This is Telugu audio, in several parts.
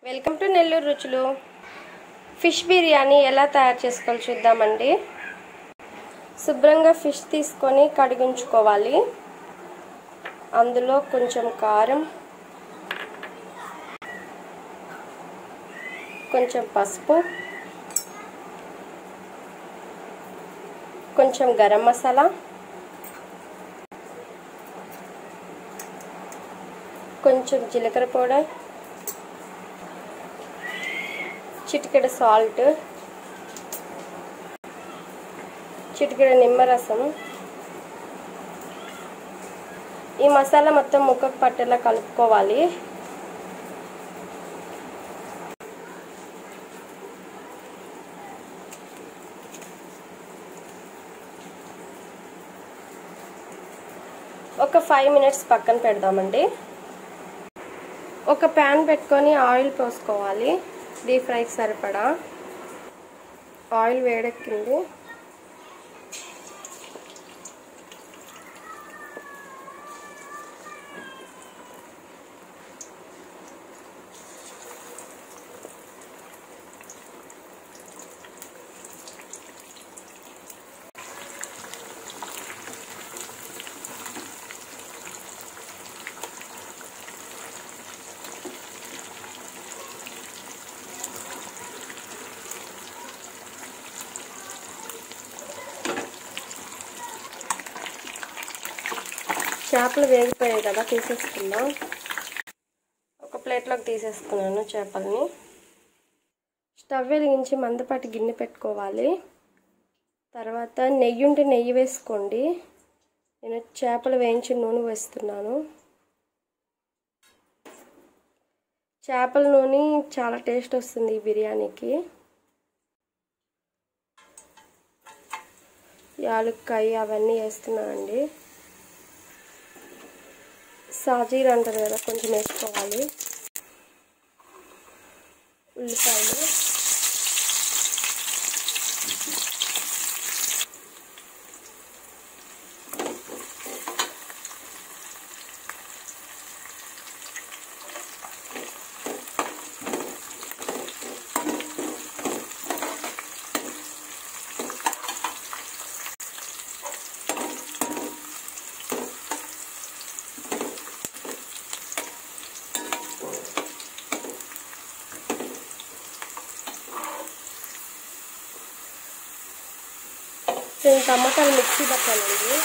వెల్కమ్ టు నెల్లూరు రుచులు ఫిష్ బిర్యానీ ఎలా తయారు చేసుకోవాలో చూద్దామండి శుభ్రంగా ఫిష్ తీసుకొని కడిగించుకోవాలి అందులో కొంచెం కారం కొంచెం పసుపు కొంచెం గరం మసాలా కొంచెం జీలకర్ర పౌడర్ చిటికెడ సాల్ట్ చిటికెడ నిమ్మరసం ఈ మసాలా మొత్తం ముక్కకు పట్టేలా కలుపుకోవాలి ఒక ఫైవ్ మినిట్స్ పక్కన పెడదామండి ఒక ప్యాన్ పెట్టుకొని ఆయిల్ పోసుకోవాలి డీప్ ఫ్రైకి సరిపడా ఆయిల్ వేడెక్కింది చేపలు వేగిపోయాయి కదా తీసేసుకుందాం ఒక ప్లేట్లోకి తీసేసుకున్నాను చేపల్ని స్టవ్ వెలిగించి మందపాటి గిన్నె పెట్టుకోవాలి తర్వాత నెయ్యి ఉంటే నెయ్యి వేసుకోండి నేను చేపలు వేయించి నూనె వేస్తున్నాను చేపల నూనె చాలా టేస్ట్ వస్తుంది ఈ బిర్యానీకి యాలుక్కాయ అవన్నీ వేస్తున్నానండి సాజీర్ అంటారు కదా కొంచెం వేసుకోవాలి ఉల్లిపాయలు నేను టమాటాలు మిక్సీ పట్టానండి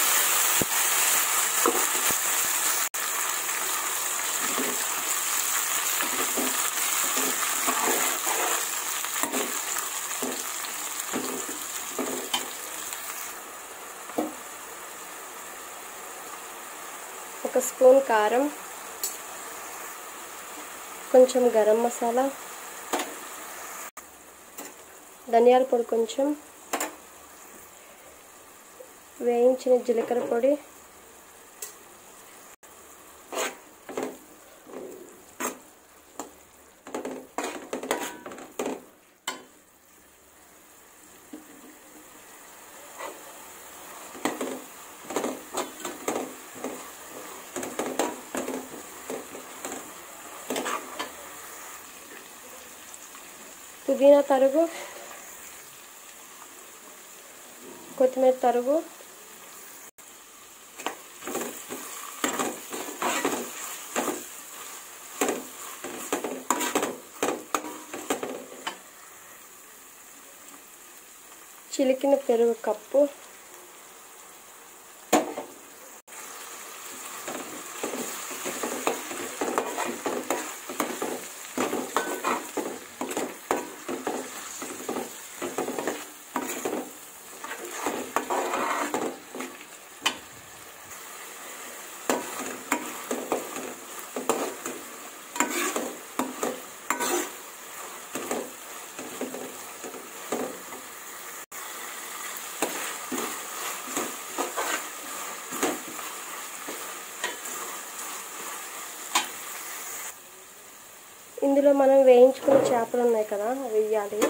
ఒక స్పూన్ కారం కొంచెం గరం మసాలా ధనియాల పొడి కొంచెం వేయించిన జీలకర్ర పొడి పుదీనా తరుగు కొత్తిమీర తరుగు చిలికిన పెరుగు కప్పు ఇందులో మనం వేయించుకున్న చేపలు ఉన్నాయి కదా అవి వేయాలి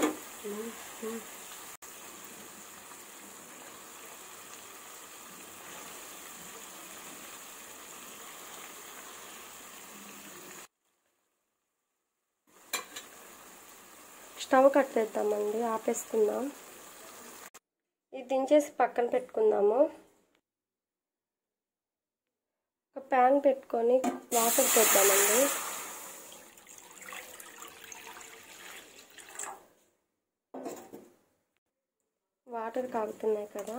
స్టవ్ కట్టేద్దామండి ఆపేసుకుందాం ఇది దించేసి పక్కన పెట్టుకుందాము ఒక ప్యాన్ పెట్టుకొని వాటర్ పోద్దామండి వాటర్ కాగుతున్నాయి కదా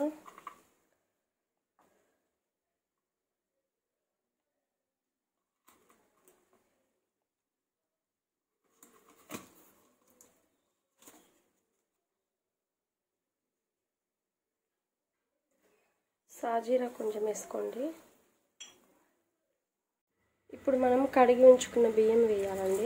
సాజీరా కొంచెం వేసుకోండి ఇప్పుడు మనం కడిగి ఉంచుకున్న బియ్యం వేయాలండి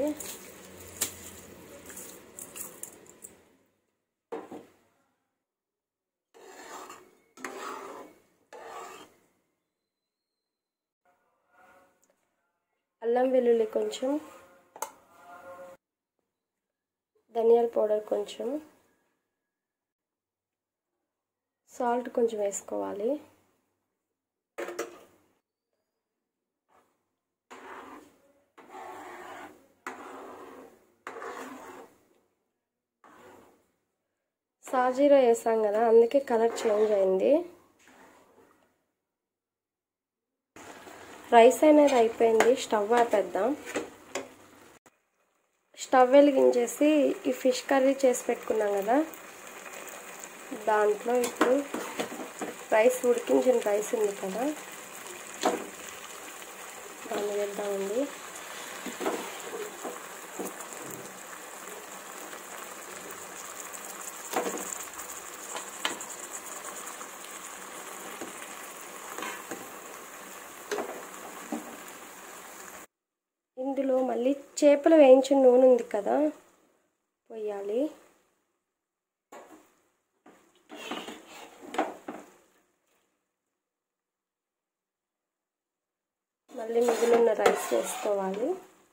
అల్లం వెల్లుల్లి కొంచెం ధనియాల పౌడర్ కొంచెం సాల్ట్ కొంచెం వేసుకోవాలి సాజీరా వేసాం కదా అందుకే కలర్ చేంజ్ అయింది రైస్ అనేది అయిపోయింది స్టవ్ ఆపేద్దాం స్టవ్ వెలిగించేసి ఈ ఫిష్ కర్రీ చేసి పెట్టుకున్నాం కదా దాంట్లో ఇప్పుడు రైస్ ఉడికించిన రైస్ ఉంది కదా దాన్ని వేద్దామండి ఇందులో మళ్ళీ చేపలు వేయించిన నూనె ఉంది కదా పోయాలి మళ్ళీ మిగిలిన రైస్ వేసుకోవాలి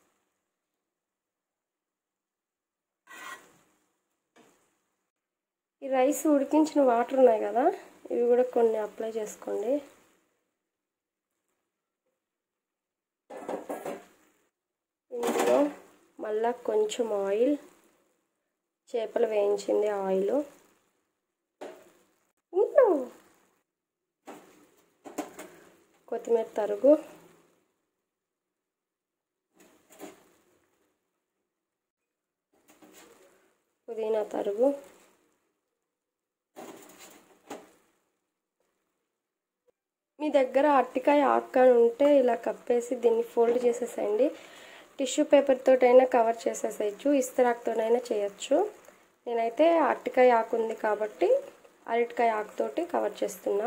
ఈ రైస్ ఉడికించిన వాటర్ ఉన్నాయి కదా ఇవి కూడా కొన్ని అప్లై చేసుకోండి ఇందులో మళ్ళా కొంచెం ఆయిల్ చేపలు వేయించింది ఆయిల్ కొత్తిమీర తరుగు పుదీనా తరుగు మీ దగ్గర అట్టికాయ ఆకుని ఉంటే ఇలా కప్పేసి దీన్ని ఫోల్డ్ చేసేసేయండి టిష్యూ పేపర్ తోటైనా కవర్ చేసేసేయచ్చు ఇస్తరాకుతోనైనా చేయొచ్చు నేనైతే అరటికాయ ఆకు ఉంది కాబట్టి అరటికాయ ఆకుతోటి కవర్ చేస్తున్నా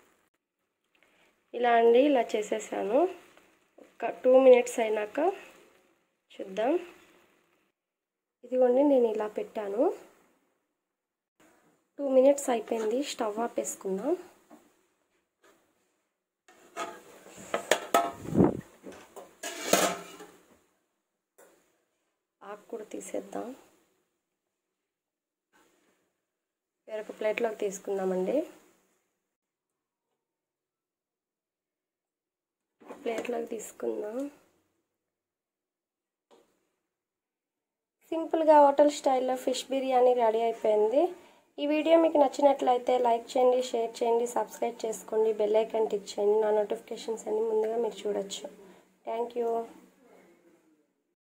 ఇలా అండి ఇలా చేసేసాను ఒక టూ మినిట్స్ అయినాక చూద్దాం ఇదిగోండి నేను ఇలా పెట్టాను టూ మినిట్స్ అయిపోయింది స్టవ్ ఆపేసుకుందాం ఆకు కూడా తీసేద్దాం వేరొక ప్లేట్లోకి తీసుకుందామండి ప్లేట్లోకి తీసుకుందాం సింపుల్గా హోటల్ స్టైల్లో ఫిష్ బిర్యానీ రెడీ అయిపోయింది ఈ వీడియో మీకు నచ్చినట్లయితే లైక్ చేయండి షేర్ చేయండి సబ్స్క్రైబ్ చేసుకోండి బెల్ ఐకాన్ టిక్ చేయండి నా నోటిఫికేషన్స్ అన్ని ముందుగా మీరు చూడొచ్చు థ్యాంక్ యూ